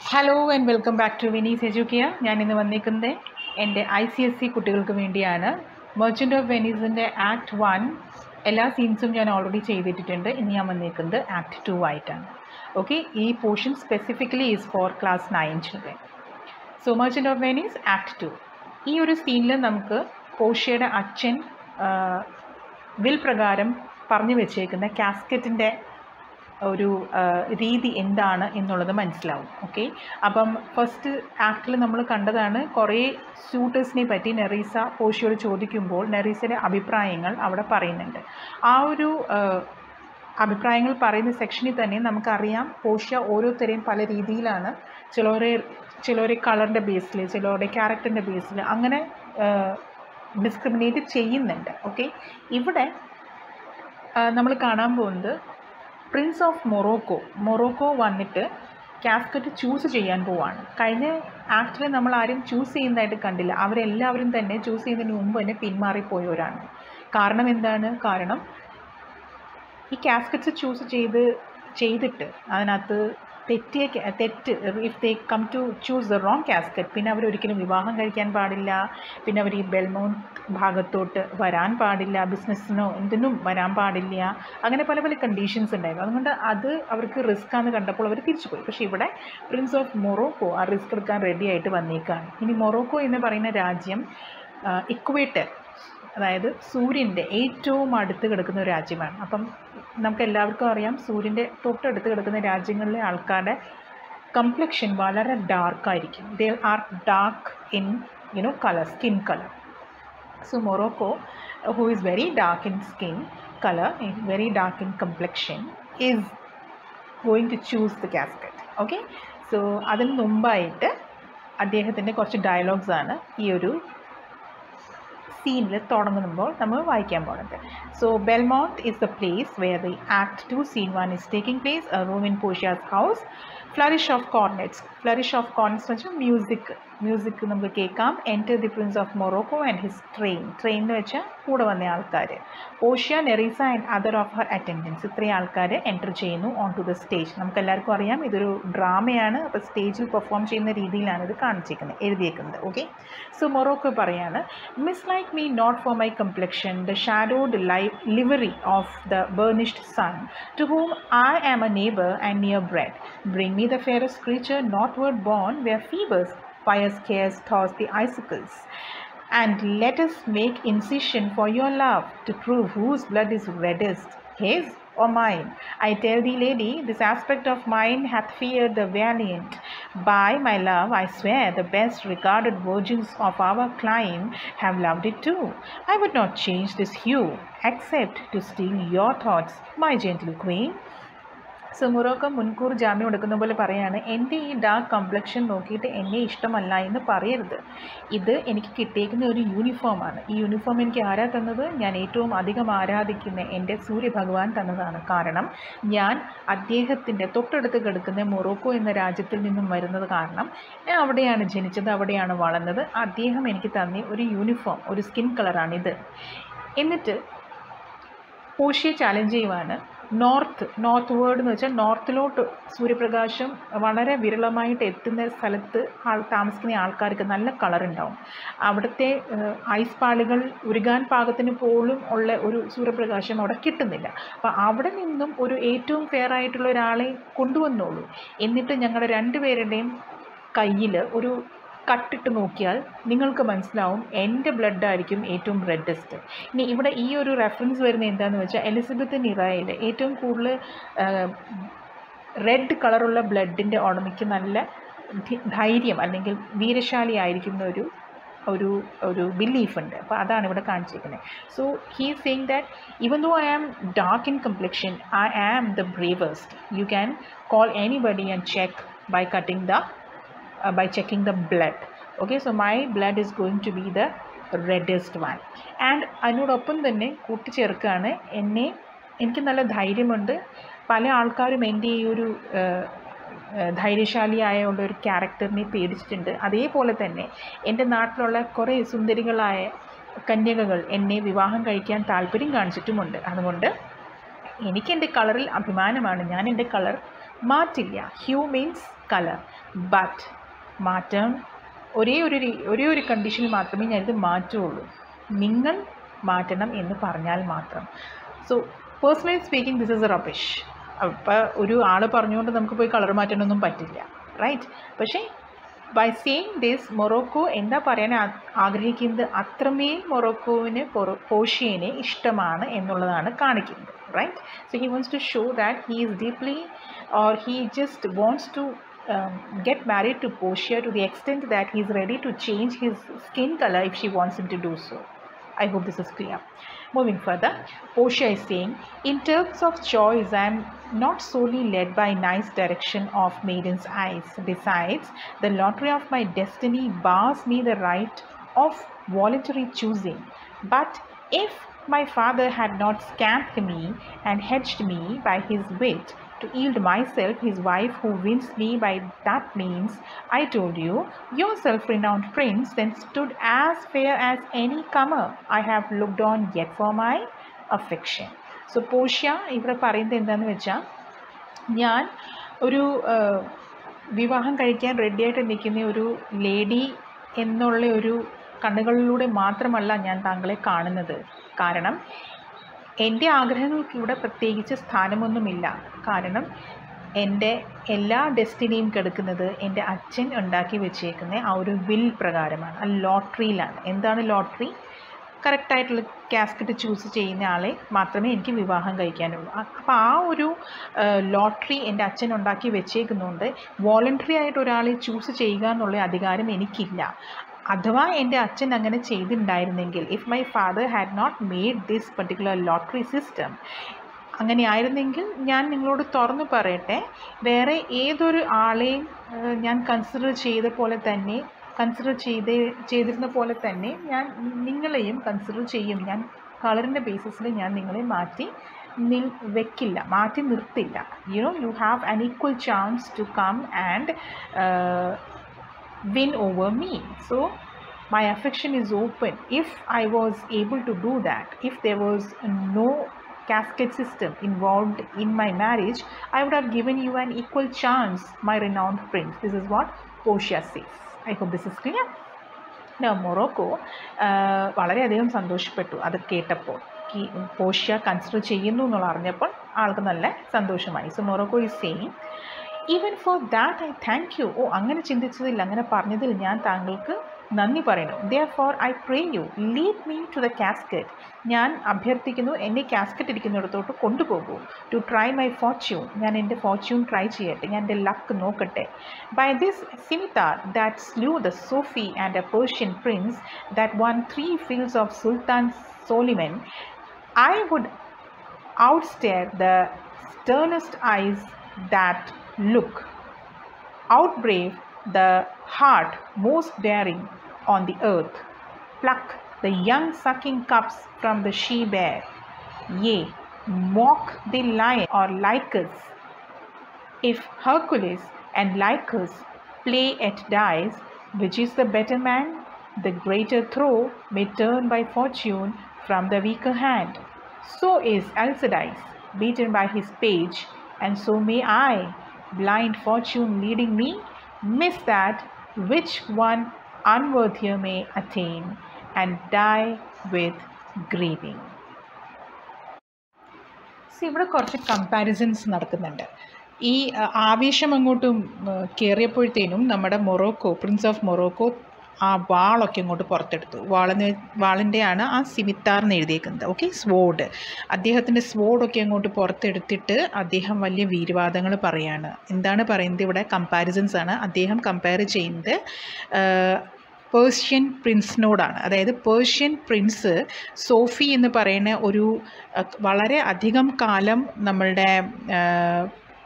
Hello and welcome back to വെനീസ് എജുക്കിയ ഞാൻ ഇന്ന് വന്നിരിക്കുന്നത് എൻ്റെ ഐ സി എസ് സി കുട്ടികൾക്ക് വേണ്ടിയാണ് മെർച്ചൻ്റ് ഓഫ് വെനീസിൻ്റെ ആക്ട് വൺ എല്ലാ സീൻസും ഞാൻ ഓൾറെഡി ചെയ്തിട്ടുണ്ട് ഇനി ഞാൻ വന്നിരിക്കുന്നത് ആക്ട് ടു ആയിട്ടാണ് ഓക്കെ ഈ portion specifically is for class nine children so Merchant of Venice act two ഈ ഒരു സീനിൽ നമുക്ക് പോഷ്യയുടെ അച്ഛൻ വിൽ പ്രകാരം പറഞ്ഞു വെച്ചേക്കുന്ന കാസ്കറ്റിൻ്റെ ഒരു ആ, രീതി എന്താണ് എന്നുള്ളത് മനസ്സിലാവും ഓക്കെ അപ്പം ഫസ്റ്റ് ആക്ടിൽ നമ്മൾ കണ്ടതാണ് കുറേ സ്യൂട്ടേഴ്സിനെ പറ്റി നെറീസ പോഷിയോട് ചോദിക്കുമ്പോൾ നെറീസയുടെ അഭിപ്രായങ്ങൾ അവിടെ പറയുന്നുണ്ട് ആ ഒരു ആ, അഭിപ്രായങ്ങൾ പറയുന്ന സെക്ഷനിൽ തന്നെ നമുക്കറിയാം പോഷ്യ ഓരോരുത്തരെയും പല രീതിയിലാണ് ചിലരെ ചിലരെ കളറിൻ്റെ ബേസിൽ ചിലരുടെ ക്യാരക്ടറിൻ്റെ ബേസിൽ അങ്ങനെ ഡിസ്ക്രിമിനേറ്റ് ചെയ്യുന്നുണ്ട് ഓക്കെ ഇവിടെ നമ്മൾ കാണാൻ പോകുന്നത് പ്രിൻസ് ഓഫ് മൊറോക്കോ മൊറോക്കോ വന്നിട്ട് കാസ്കറ്റ് ചൂസ് ചെയ്യാൻ പോവാണ് കഴിഞ്ഞ ആക്ടിൽ നമ്മൾ ആരും ചൂസ് ചെയ്യുന്നതായിട്ട് കണ്ടില്ല അവരെല്ലാവരും തന്നെ ചൂസ് ചെയ്യുന്നതിന് മുമ്പ് തന്നെ പിന്മാറിപ്പോയവരാണ് കാരണം എന്താണ് കാരണം ഈ കാസ്കറ്റ്സ് ചൂസ് ചെയ്ത് ചെയ്തിട്ട് അതിനകത്ത് തെറ്റിയ ca- തെറ്റ് if they come to choose the wrong casket പിന്നെ അവരൊരിക്കലും വിവാഹം കഴിക്കാൻ പാടില്ല പിന്നെ അവർ ഈ ബെൽമോൺ ഭാഗത്തോട്ട് വരാൻ പാടില്ല ബിസിനസ്സിനോ എന്തിനും വരാൻ പാടില്ല അങ്ങനെ പല പല കണ്ടീഷൻസ് ഉണ്ടായിരുന്നു അതുകൊണ്ട് അത് അവർക്ക് റിസ്ക് ആണെന്ന് കണ്ടപ്പോൾ അവർ തിരിച്ചുപോയി പക്ഷേ ഇവിടെ പ്രിൻസ് ഓഫ് മൊറോക്കോ ആ റിസ്ക് എടുക്കാൻ റെഡി ആയിട്ട് വന്നേക്കാണ് ഇനി മൊറോക്കോ എന്ന് പറയുന്ന രാജ്യം ഇക്വേറ്റർ അതായത് സൂര്യൻ്റെ ഏറ്റവും അടുത്ത് കിടക്കുന്ന ഒരു രാജ്യമാണ് അപ്പം നമുക്ക് എല്ലാവർക്കും അറിയാം സൂര്യൻ്റെ തൊട്ടടുത്ത് കിടക്കുന്ന രാജ്യങ്ങളിലെ ആൾക്കാരുടെ കംപ്ലക്ഷൻ വളരെ ഡാർക്കായിരിക്കും they are dark in you know colour skin colour So Morocco, uh, who is very dark in skin color, and very dark in complexion, is going to choose the casket. Okay, so അതിന് മുമ്പായിട്ട് അദ്ദേഹത്തിൻ്റെ കുറച്ച് dialogues ആണ് ഈ ഒരു സീനിൽ തുടങ്ങുമ്പോൾ നമ്മൾ വായിക്കാൻ പോകുന്നത് so Belmont is the place where the act two scene one is taking place a room in Portia's house flourish of cornets flourish of cornets എന്ന് വെച്ചാൽ മ്യൂസിക് മ്യൂസിക് നമുക്ക് കേൾക്കാം enter the prince of Morocco and his train train എന്ന് വെച്ചാൽ കൂടെ വന്ന ആൾക്കാർ പോഷ്യ Nerissa and other of her attendants ഇത്രയും ആൾക്കാർ എൻറ്റർ ചെയ്യുന്നു ഓൺ ടു ദ സ്റ്റേജ് നമുക്ക് എല്ലാവർക്കും അറിയാം ഇതൊരു ഡ്രാമയാണ് അപ്പോൾ സ്റ്റേജിൽ പെർഫോം ചെയ്യുന്ന രീതിയിലാണ് ഇത് കാണിച്ചിരിക്കുന്നത് എഴുതിയേക്കുന്നത് ഓക്കെ സോ മൊറോക്കോ പറയാണ് miss like me not for my complexion the shadowed ലൈ livery of the burnished sun to whom I am a neighbor and near bred. Bring me the fairest creature northward born, where Phoebus fire scares toss the icicles. And let us make incision for your love to prove whose blood is reddest, his or mine. I tell thee, lady, this aspect of mine hath feared the valiant. By my love, I swear the best regarded virgins of our clime have loved it too. I would not change this hue, except to steal your thoughts, my gentle queen. So Morocco മുൻകൂർ ജാമ്യം എടുക്കുന്ന പോലെ പറയാണ് എൻ്റെ ഈ dark complexion നോക്കിയിട്ട് എന്നെ ഇഷ്ടമല്ല എന്ന് പറയരുത് ഇത് എനിക്ക് കിട്ടിയേക്കുന്ന ഒരു യൂണിഫോമാണ് ഈ യൂണിഫോം എനിക്ക് ആരാ തന്നത് ഞാൻ ഏറ്റവും അധികം ആരാധിക്കുന്ന എൻ്റെ സൂര്യഭഗവാൻ തന്നതാണ് കാരണം ഞാൻ അദ്ദേഹത്തിൻ്റെ തൊട്ടടുത്ത് കിടക്കുന്ന മൊറോക്കോ എന്ന രാജ്യത്തിൽ നിന്നും വരുന്നത് കാരണം ഞാൻ അവിടെയാണ് ജനിച്ചത് അവിടെയാണ് വളർന്നത് അദ്ദേഹം എനിക്ക് തന്ന ഒരു യൂണിഫോം ഒരു സ്കിൻ കളറാണിത് എന്നിട്ട് പോഷിയെ ചാലഞ്ച് ചെയ്യുവാണ് നോർത്ത് നോർത്ത് വേർഡ് എന്ന് വെച്ചാൽ നോർത്തിലോട്ട് സൂര്യപ്രകാശം വളരെ വിരളമായിട്ട് എത്തുന്ന സ്ഥലത്ത് ആൾ താമസിക്കുന്ന ആൾക്കാർക്ക് നല്ല കളർ ഉണ്ടാവും അവിടുത്തെ ഏഹ്, ഐസ് പാളികൾ ഉരുകാൻ പാകത്തിന് പോലും ഉള്ള ഒരു സൂര്യപ്രകാശം അവിടെ കിട്ടുന്നില്ല അപ്പോൾ അവിടെ നിന്നും ഒരു ഏറ്റവും ഫെയർ ആയിട്ടുള്ള ഒരാളെ കൊണ്ടുവന്നോളൂ എന്നിട്ട് ഞങ്ങളുടെ രണ്ടുപേരുടെയും കയ്യിൽ ഒരു കട്ടിട്ട് നോക്കിയാൽ നിങ്ങൾക്ക് മനസ്സിലാവും എൻ്റെ ബ്ലഡ് ആയിരിക്കും ഏറ്റവും റെഡസ്റ്റ് ഇനി ഇവിടെ ഈ ഒരു റെഫറൻസ് വരുന്നത് എന്താണെന്ന് വെച്ചാൽ എലിസബത്ത് നിറയിൽ ഏറ്റവും കൂടുതൽ റെഡ് കളറുള്ള ബ്ലഡിൻ്റെ ഉടമയ്ക്ക് നല്ല ധി- ധൈര്യം അല്ലെങ്കിൽ വീരശാലി ആയിരിക്കുന്ന ഒരു ഒരു ഒരു ബിലീഫ് ഉണ്ട് അപ്പോൾ അതാണ് ഇവിടെ കാണിച്ചിരിക്കുന്നത് so he saying that even though I am dark in complexion I am the bravest you can call anybody and check by cutting the uh, by checking the blood okay so my blood is going to be the reddest one and അതിനോടൊപ്പം തന്നെ കൂട്ടിച്ചേർക്കുകയാണ് എന്നെ എനിക്ക് നല്ല ധൈര്യമുണ്ട് പല ആൾക്കാരും എൻ്റെ ഈ ഒരു ഏഹ്, ഏഹ്, ധൈര്യശാലിയായ ഉള്ള ഒരു ക്യാരക്ടറിനെ പേടിച്ചിട്ടുണ്ട് അതേപോലെ തന്നെ എൻ്റെ നാട്ടിലുള്ള കുറേ സുന്ദരികളായ കന്യകകൾ എന്നെ വിവാഹം കഴിക്കാൻ താല്പര്യം കാണിച്ചിട്ടുമുണ്ട് അതുകൊണ്ട് എനിക്ക് എൻ്റെ കളറിൽ അഭിമാനമാണ് ഞാൻ എൻ്റെ കളർ മാറ്റില്ല ഹ്യൂ മീൻസ് കളർ ബട്ട് മാറ്റം ഒരേ ഒരു രീ- ഒരേ ഒരു കണ്ടീഷനിൽ മാത്രമേ ഞാനിത് മാറ്റുള്ളൂ നിങ്ങൾ മാറ്റണം എന്ന് പറഞ്ഞാൽ മാത്രം so personally speaking this is a rubbish അപ്പോൾ ഒരു ആൾ പറഞ്ഞുകൊണ്ട് നമുക്ക് പോയി കളർ മാറ്റാനൊന്നും പറ്റില്ല റൈറ്റ് പക്ഷേ ബൈ സെയിങ് ദിസ് മൊറോക്കോ എന്താ പറയാൻ ആ- ആഗ്രഹിക്കുന്നത് അത്രമേൽ മൊറോക്കോവിന് പോഷ്യനെ ഇഷ്ടമാണ് എന്നുള്ളതാണ് കാണിക്കുന്നത് right so he wants to show that he is deeply or he just wants to get married to Portia to the extent that he's ready to change his skin color if she wants him to do so. I hope this is clear. Moving further, Portia is saying, in terms of choice, I am not solely led by nice direction of maiden's eyes. Besides, the lottery of my destiny bars me the right of voluntary choosing. But if my father had not scamped me and hedged me by his wit to yield myself his wife who wins me by that means, I told you, your self-renowned prince then stood as fair as any comer I have looked on yet for my affection. So പോഷ്യ ഇവിടെ പറയുന്നത് എന്താണെന്ന് വെച്ചാൽ ഞാൻ ഒരു ആ, വിവാഹം കഴിക്കാൻ റെഡിയായിട്ട് നിൽക്കുന്ന ഒരു ലേഡി എന്നുള്ള ഒരു കണ്ണുകളിലൂടെ മാത്രമല്ല ഞാൻ താങ്കളെ കാണുന്നത് കാരണം എൻ്റെ ആഗ്രഹങ്ങൾക്ക് ഇവിടെ പ്രത്യേകിച്ച് സ്ഥാനമൊന്നുമില്ല കാരണം എൻ്റെ എല്ലാ ഡെസ്റ്റിനിയും കിടക്കുന്നത് എൻ്റെ അച്ഛൻ ഉണ്ടാക്കി വെച്ചേക്കുന്ന ആ ഒരു വിൽ പ്രകാരമാണ് ആ ലോട്ടറിയിലാണ് എന്താണ് ലോട്ടറി കറക്റ്റായിട്ടുള്ള കാസ്കറ്റ് ചൂസ് ചെയ്യുന്ന ആളെ മാത്രമേ എനിക്ക് വിവാഹം കഴിക്കാനുള്ളൂ അപ്പോൾ ആ ഒരു ലോട്ടറി എൻ്റെ അച്ഛൻ ഉണ്ടാക്കി വെച്ചേക്കുന്നുണ്ട് വോളണ്ടറി ആയിട്ട് ഒരാളെ ചൂസ് ചെയ്യുക എന്നുള്ള അധികാരം എനിക്കില്ല അഥവാ എൻ്റെ അച്ഛൻ അങ്ങനെ ചെയ്തിട്ടുണ്ടായിരുന്നെങ്കിൽ if my father had not made this particular lottery system അങ്ങനെ ആയിരുന്നെങ്കിൽ ഞാൻ നിങ്ങളോട് തുറന്നു പറയട്ടെ വേറെ ഏതൊരു ആളെയും ഏഹ്, ഞാൻ കൺസിഡർ ചെയ്ത പോലെ തന്നെ കൺസിഡർ ചെയ്ത് ചെയ്തിരുന്ന പോലെ തന്നെ ഞാൻ നിങ്ങളെയും കൺസിഡർ ചെയ്യും ഞാൻ കളറിൻ്റെ ബേസിസിൽ ഞാൻ നിങ്ങളെ മാറ്റി നിൽ വെക്കില്ല മാറ്റി നിർത്തില്ല you know you have an equal chance to come and win over me. So my affection is open. If I was able to do that, if there was no cascade system involved in my marriage, I would have given you an equal chance, my renowned prince. This is what Portia says. I hope this is clear. Now, Morocco വളരെയധികം സന്തോഷപ്പെട്ടു അത് കേട്ടപ്പോൾ ഈ പോഷ്യ consider ചെയ്യുന്നു എന്നുള്ള അറിഞ്ഞപ്പോൾ ആൾക്ക് നല്ല സന്തോഷമായി so Morocco is saying even for that I thank you ഓ അങ്ങനെ ചിന്തിച്ചതിൽ അങ്ങനെ പറഞ്ഞതിൽ ഞാൻ താങ്കൾക്ക് നന്ദി പറയുന്നു therefore I pray you lead me to the casket ഞാൻ അഭ്യർത്ഥിക്കുന്നു എന്നെ കാസ്കറ്റ് ഇരിക്കുന്നിടത്തോട്ട് കൊണ്ടുപോകൂ ടു ട്രൈ മൈ ഫോർച്യൂൺ ഞാൻ എൻ്റെ ഫോർച്യൂൺ ട്രൈ ചെയ്യട്ടെ ഞാൻ എൻ്റെ ലക്ക് നോക്കട്ടെ by this scimitar that slew the Sophy and a Persian prince that won three fields of Sultan സോലിമൻ I would outstare the sternest eyes that look, outbrave the heart most daring on the earth, pluck the young sucking cups from the she bear, yea, mock the lion or Lycus. If Hercules and Lycus play at dice, which is the better man, the greater throw may turn by fortune from the weaker hand. So is Alcides beaten by his page, and so may I, blind fortune leading me, miss that which one unworthier may attain, and die with grieving. See ഇവിടെ കുറച്ച് comparisons നടക്കുന്നുണ്ട് ഈ അ, ആവേശം അങ്ങോട്ടും കയറിയപ്പോഴത്തേനും നമ്മുടെ Morocco Prince of Morocco ആ വാളൊക്കെ ഇങ്ങോട്ട് പുറത്തെടുത്തു വാളെന്ന് വാളിൻ്റെയാണ് ആ സിമിത്താർ എന്ന് എഴുതിയേക്കുന്നത് ഓക്കെ സ്വോഡ് അദ്ദേഹത്തിൻ്റെ സ്വോഡൊക്കെ അങ്ങോട്ട് പുറത്തെടുത്തിട്ട് അദ്ദേഹം വലിയ വീരവാദങ്ങൾ പറയാണ് എന്താണ് പറയുന്നത് ഇവിടെ കമ്പാരിസൺസ് ആണ് അദ്ദേഹം കമ്പയർ ചെയ്യുന്നത് ആ, പേർഷ്യൻ പ്രിൻസിനോടാണ് അതായത് പേർഷ്യൻ പ്രിൻസ് സോഫി എന്ന് പറയുന്ന ഒരു അഹ്, വളരെ അധികം കാലം നമ്മളുടെ ആഹ്,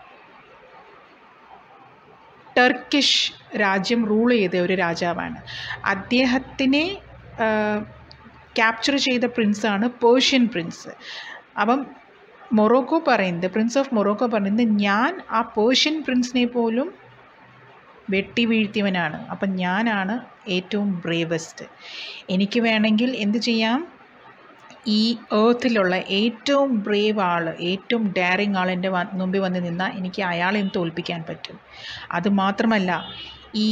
ടർക്കിഷ് രാജ്യം റൂൾ ചെയ്ത ഒരു രാജാവാണ് അദ്ദേഹത്തിനെ ക്യാപ്ചർ ചെയ്ത പ്രിൻസാണ് പേർഷ്യൻ പ്രിൻസ് അപ്പം മൊറോക്കോ പറയുന്നത് പ്രിൻസ് ഓഫ് മൊറോക്കോ പറയുന്നത് ഞാൻ ആ പേർഷ്യൻ പ്രിൻസിനെ പോലും വെട്ടി വീഴ്ത്തിയവനാണ് അപ്പം ഞാനാണ് ഏറ്റവും ബ്രേവസ്റ്റ് എനിക്ക് വേണമെങ്കിൽ എന്ത് ചെയ്യാം ഈ ഏർത്തിലുള്ള ഏറ്റവും ബ്രേവ് ആൾ ഏറ്റവും ഡയറിങ് ആൾ എൻ്റെ വ- മുമ്പിൽ വന്ന് നിന്നാൽ എനിക്ക് അയാളെയും തോൽപ്പിക്കാൻ പറ്റും അതുമാത്രമല്ല ഈ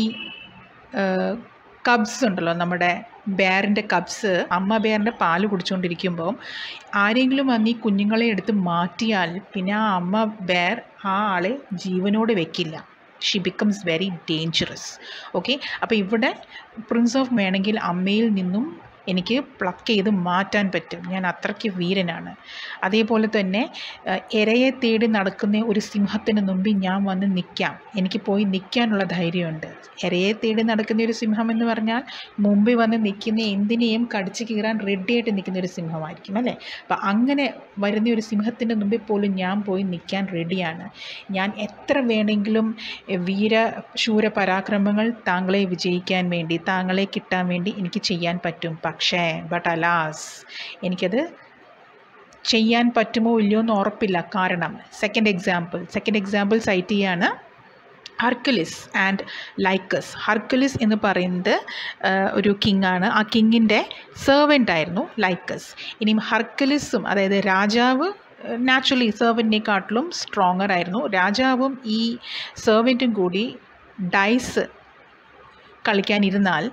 കബ്സ് ഉണ്ടല്ലോ നമ്മുടെ ബെയറിൻ്റെ കബ്സ് അമ്മ ബെയറിൻ്റെ പാല് കുടിച്ചുകൊണ്ടിരിക്കുമ്പോൾ ആരെങ്കിലും വന്ന് ഈ കുഞ്ഞുങ്ങളെ എടുത്ത് മാറ്റിയാൽ പിന്നെ ആ അമ്മ ബെയർ ആ ആളെ ജീവനോടെ വെക്കില്ല she becomes very dangerous okay അപ്പോൾ ഇവിടെ പ്രിൻസ് ഓഫ് വേണമെങ്കിൽ അമ്മയിൽ നിന്നും എനിക്ക് പ്ലക്ക് ചെയ്ത് മാറ്റാൻ പറ്റും ഞാൻ അത്രയ്ക്ക് വീരനാണ് അതേപോലെ തന്നെ ഏഹ്, ഇരയെ തേടി നടക്കുന്ന ഒരു സിംഹത്തിന് മുമ്പിൽ ഞാൻ വന്ന് നിൽക്കാം എനിക്ക് പോയി നിൽക്കാനുള്ള ധൈര്യമുണ്ട് ഇരയെ തേടി നടക്കുന്ന ഒരു സിംഹം എന്ന് പറഞ്ഞാൽ മുമ്പിൽ വന്ന് നിൽക്കുന്ന എന്തിനേയും കടിച്ചു കീറാൻ റെഡിയായിട്ട് നിൽക്കുന്ന ഒരു സിംഹമായിരിക്കും അല്ലേ അപ്പം അങ്ങനെ വരുന്ന ഒരു സിംഹത്തിൻ്റെ മുമ്പിൽ പോലും ഞാൻ പോയി നിൽക്കാൻ റെഡിയാണ് ഞാൻ എത്ര വേണമെങ്കിലും എ, വീര ശൂര പരാക്രമങ്ങൾ താങ്കളെ വിജയിക്കാൻ വേണ്ടി താങ്കളെ കിട്ടാൻ വേണ്ടി എനിക്ക് ചെയ്യാൻ പറ്റും പക്ഷേ ബട്ട് അലാസ് എനിക്കത് ചെയ്യാൻ പറ്റുമോ ഇല്ലയോ എന്ന് ഉറപ്പില്ല കാരണം second example second example cite ചെയ്യാണ് ഹർക്കുലിസ് ആൻഡ് ലൈക്കസ് ഹർക്കുലിസ് എന്ന് പറയുന്നത് ആ, ഒരു കിങ് ആണ് ആ കിങ്ങിൻ്റെ സെർവൻ്റ് ആയിരുന്നു ലൈക്കസ് ഇനിയും ഹർക്കുലിസും അതായത് രാജാവ് നാച്ചുറലി സെർവൻറ്റിനെക്കാട്ടിലും സ്ട്രോങ്ങർ ആയിരുന്നു രാജാവും ഈ സെർവൻറ്റും കൂടി ഡൈസ് കളിക്കാനിരുന്നാൽ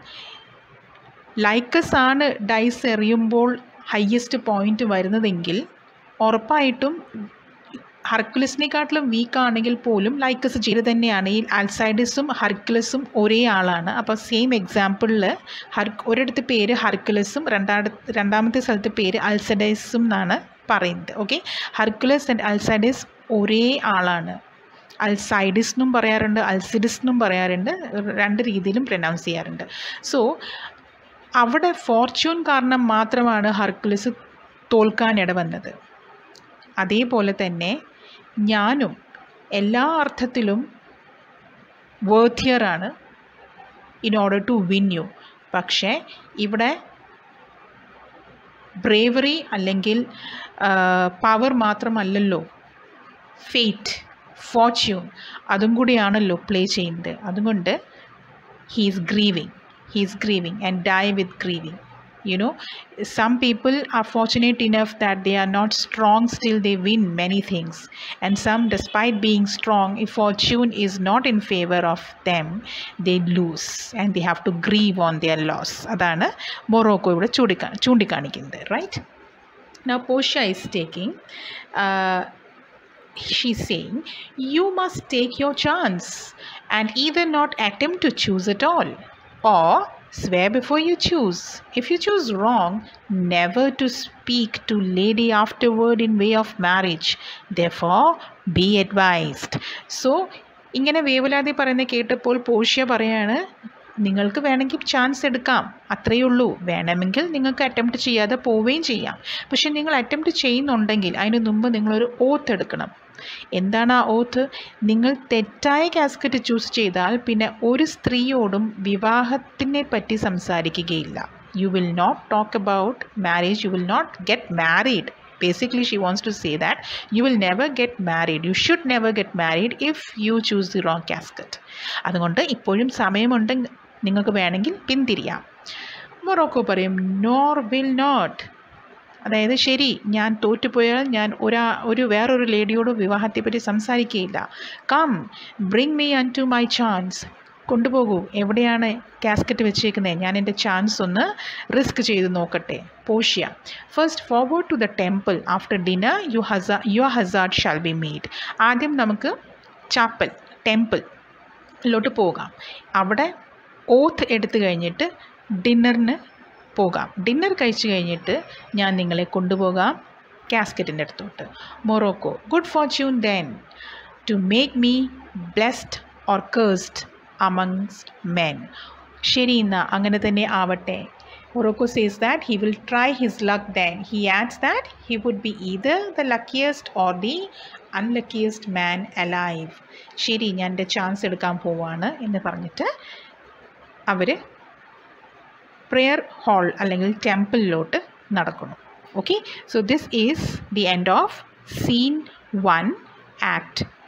ലൈക്കസ് ആണ് ഡൈസ് എറിയുമ്പോൾ ഹയ്യസ്റ്റ് പോയിന്റ് വരുന്നതെങ്കിൽ ഉറപ്പായിട്ടും ഹർക്കുലസിനെക്കാട്ടിലും വീക്ക് ആണെങ്കിൽ പോലും ലൈക്കസ് ചെയ്ത് തന്നെയാണ് ഈ അൽസൈഡിസും ഹർക്കുലസും ഒരേ ആളാണ് അപ്പോൾ സെയിം എക്സാമ്പിളിൽ ഹർ ഒരിടത്ത് പേര് ഹർക്കുലസും രണ്ടാമത്തെ രണ്ടാമത്തെ സ്ഥലത്ത് പേര് അൽസൈഡൈസും എന്നാണ് പറയുന്നത് ഓക്കെ ഹർക്കുലസ് ആൻഡ് അൽസൈഡൈസ് ഒരേ ആളാണ് അൽസൈഡിസ് എന്നും പറയാറുണ്ട് അൽസിഡിസ് എന്നും പറയാറുണ്ട് രണ്ട് രീതിയിലും പ്രൊനൗൺസ് ചെയ്യാറുണ്ട് സോ അവിടെ ഫോർച്യൂൺ കാരണം മാത്രമാണ് ഹർക്കുലസ് തോൽക്കാൻ ഇടവന്നത് അതേപോലെ തന്നെ ഞാനും എല്ലാ അർത്ഥത്തിലും വേർത്തിയറാണ് in order to win you പക്ഷേ ഇവിടെ ബ്രേവറി അല്ലെങ്കിൽ പവർ മാത്രമല്ലല്ലോ ഫെയ്റ്റ് ഫോർച്യൂൺ അതും കൂടിയാണല്ലോ പ്ലേ ചെയ്യുന്നത് അതുകൊണ്ട് he's grieving he's grieving and die with grieving you know some people are fortunate enough that they are not strong still they win many things and some despite being strong if fortune is not in favor of them they lose and they have to grieve on their loss അതാണ് Morocco ഇവിടെ ചൂണ്ടിക്കാ ചൂണ്ടിക്കാണിക്കുന്നത് right now portia is taking uh, she's saying you must take your chance and either not attempt to choose at all or swear before you choose if you choose wrong never to speak to lady afterward in way of marriage therefore be advised so ഇങ്ങനെ വേവലാതി പറയുന്ന കേട്ടപ്പോൾ പോഷ്യ പറയാണ് നിങ്ങൾക്ക് വേണമെങ്കിൽ chance എടുക്കാം അത്രയേ ഉള്ളൂ വേണമെങ്കിൽ നിങ്ങൾക്ക് അറ്റംപ്റ്റ് ചെയ്യാതെ പോവുകയും ചെയ്യാം പക്ഷെ നിങ്ങൾ അറ്റംപ്റ്റ് ചെയ്യുന്നുണ്ടെങ്കിൽ അതിന് മുമ്പ് നിങ്ങളൊരു ഓത്ത് എടുക്കണം എന്താണ് ആ ഓത്ത് നിങ്ങൾ തെറ്റായ കാസ്കറ്റ് ചൂസ് ചെയ്താൽ പിന്നെ ഒരു സ്ത്രീയോടും വിവാഹത്തിനെ പറ്റി സംസാരിക്കുകയില്ല you will not talk about marriage you will not get married basically she wants to say that you will never get married you should never get married if you choose the wrong casket അതുകൊണ്ട് ഇപ്പോഴും സമയമുണ്ട് നിങ്ങൾക്ക് വേണമെങ്കിൽ പിന്തിരിയാം Morocco പറയും nor will not അതായത് ശരി ഞാൻ തോറ്റുപോയാൽ ഞാൻ ഒരാ ഒരു വേറൊരു ലേഡിയോട് വിവാഹത്തെപ്പറ്റി സംസാരിക്കുകയില്ല come bring me unto my chance കൊണ്ടുപോകൂ എവിടെയാണ് കാസ്കറ്റ് വെച്ചേക്കുന്നത് ഞാൻ എൻ്റെ ചാൻസ് ഒന്ന് റിസ്ക് ചെയ്ത് നോക്കട്ടെ പോഷ്യ first forward to the temple after dinner you ഹസ your hazard shall be made ആദ്യം നമുക്ക് ചാപ്പൽ ടെമ്പിളിലോട്ട് പോകാം അവിടെ ഓത്ത് എടുത്തു കഴിഞ്ഞിട്ട് ഡിന്നറിന് പോകാം ഡിന്നർ കഴിച്ചു കഴിഞ്ഞിട്ട് ഞാൻ നിങ്ങളെ കൊണ്ടുപോകാം കാസ്കറ്റിൻ്റെ അടുത്തോട്ട് Morocco good fortune then to make me blessed or cursed amongst men ശരി ഇന്ന് അങ്ങനെ തന്നെ ആവട്ടെ Morocco says that he will try his luck then. He adds that he would be either the luckiest or the unluckiest man alive. ശരി ഞാൻ എൻ്റെ chance എടുക്കാൻ പോവാണ് എന്ന് പറഞ്ഞിട്ട് അവർ പ്രെയർ ഹാൾ അല്ലെങ്കിൽ ടെമ്പിളിലോട്ട് നടക്കുന്നു okay so this is the end of scene one act